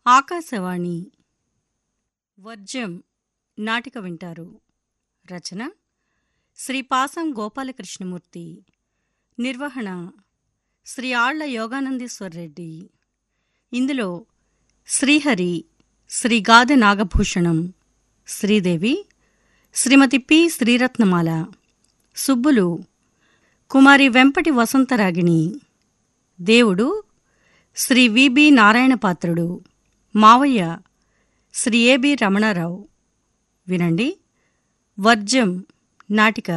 ఆకాశవాణి వర్జం నాటిక వింటారు రచన శ్రీ పాసం గోపాలకృష్ణమూర్తి నిర్వహణ శ్రీ ఆళ్ల యోగానందేశ్వర్ రెడ్డి ఇందులో శ్రీహరి శ్రీ గాదె నాగభూషణం శ్రీదేవి శ్రీమతి పి శ్రీరత్నమాల సుబ్బులు కుమారి వెంపటి వసంతరాగిణి దేవుడు శ్రీ విబి నారాయణపాత్రుడు మావయ్య శ్రీ ఏబి రమణారావు వినండి వర్జం నాటిక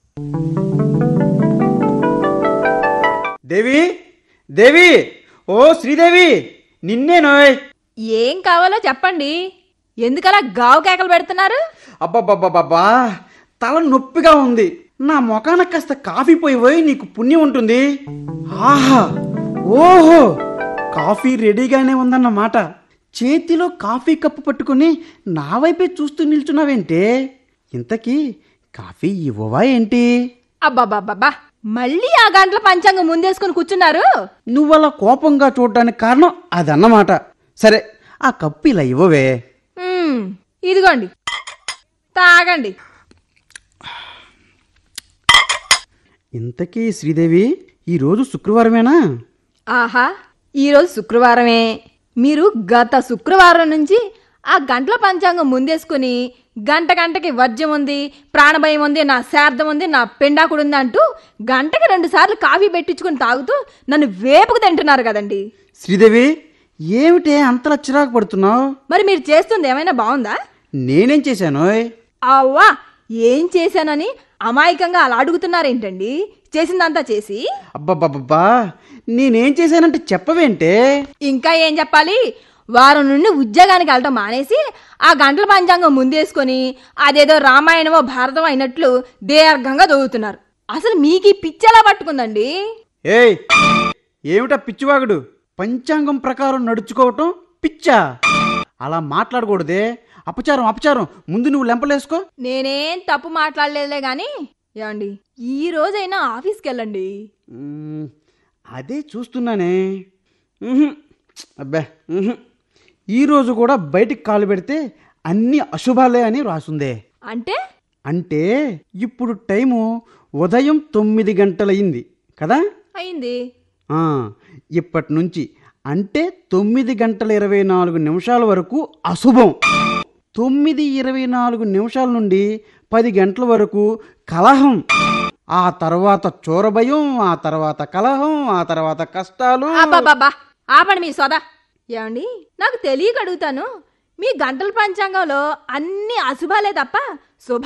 దేవి దేవి ఓ శ్రీదేవి నిన్నేనోయ్ ఏం కావాలో చెప్పండి ఎందుకలా గావు కేకలు పెడుతున్నారు అబ్బబ్బబ్బబ్బా తల నొప్పిగా ఉంది నా మొఖాన కాస్త కాఫీ పోయి పోయి నీకు పుణ్యం ఉంటుంది ఆహా ఓహో కాఫీ రెడీగానే ఉందన్నమాట చేతిలో కాఫీ కప్పు పట్టుకుని నా వైపే చూస్తూ నిల్చున్నావేంటే ఇంతకీ కాఫీ ఇవ్వవా ఏంటి అబ్బాబ్బాబ్బా మళ్ళీ ఆ గంటల పంచాంగం ముందేసుకుని కూర్చున్నారు నువ్వలా కోపంగా చూడడానికి కారణం అదన్నమాట సరే ఆ కప్పు ఇలా ఇవ్వవే మ్మ్, ఇదిగోండి తాగండి ఇంతకీ శ్రీదేవి ఈరోజు శుక్రవారమేనా ఆహా ఈరోజు శుక్రవారమే మీరు గత శుక్రవారం నుంచి ఆ గంటల పంచాంగం ముందేసుకుని గంట గంటకి వర్జ్యం ఉంది ప్రాణభయం ఉంది నా శార్థం ఉంది నా పెండాకుడు ఉంది అంటూ గంటకి రెండు సార్లు కాఫీ పెట్టించుకుని తాగుతూ నన్ను వేపుకు తింటున్నారు కదండి శ్రీదేవి ఏమిటే అంతలా చిరాకు పడుతున్నావు మరి మీరు చేస్తుంది ఏమైనా బాగుందా నేనేం చేశానోయ్ అవ్వా ఏం చేశానని అమాయకంగా అలా అడుగుతున్నారేంటండి చేసిందంతా చేసి అబ్బబ్బబ్బబ్బా నేనేం చేశానంటే చెప్పవేంటే ఇంకా ఏం చెప్పాలి వారం నుండి ఉద్యోగానికి వెళ్ళటం మానేసి ఆ గంటల పంచాంగం ముందేసుకొని అదేదో రామాయణమో భారతం అయినట్లు దీర్ఘంగా చదువుతున్నారు అసలు మీకు ఈ పిచ్చి ఎలా పట్టుకుందండి ఏయ్ ఏమిటా పిచ్చివాగుడు పంచాంగం ప్రకారం నడుచుకోవటం పిచ్చా అలా మాట్లాడకూడదే అపచారం అపచారం ముందు నువ్వు లెంపలేసుకో నేనేం తప్పు మాట్లాడలేదులే గాని ఏమండి ఈ రోజైనా ఆఫీస్కి వెళ్ళండి మ్మ్, అదే చూస్తున్నానే మ్హూ. అబ్బే మ్హూ. ఈరోజు కూడా బయటికి కాలు పెడితే అన్ని అశుభాలే అని రాసుందే అంటే అంటే ఇప్పుడు టైము ఉదయం తొమ్మిది గంటలయింది కదా అయింది ఆ, ఇప్పటి నుంచి అంటే తొమ్మిది గంటల ఇరవై నాలుగు నిమిషాల వరకు అశుభం తొమ్మిది ఇరవై నాలుగు నిమిషాల నుండి పది గంటల వరకు కలహం ఆ తర్వాత చోరభయం ఆ తర్వాత కలహం ఆ తర్వాత కష్టాలు అబ్బాబాబా ఆపండి మీ సోదా ఏమండి నాకు తెలియక అడుగుతాను మీ గంటల పంచాంగంలో అన్ని అశుభాలే తప్ప శుభ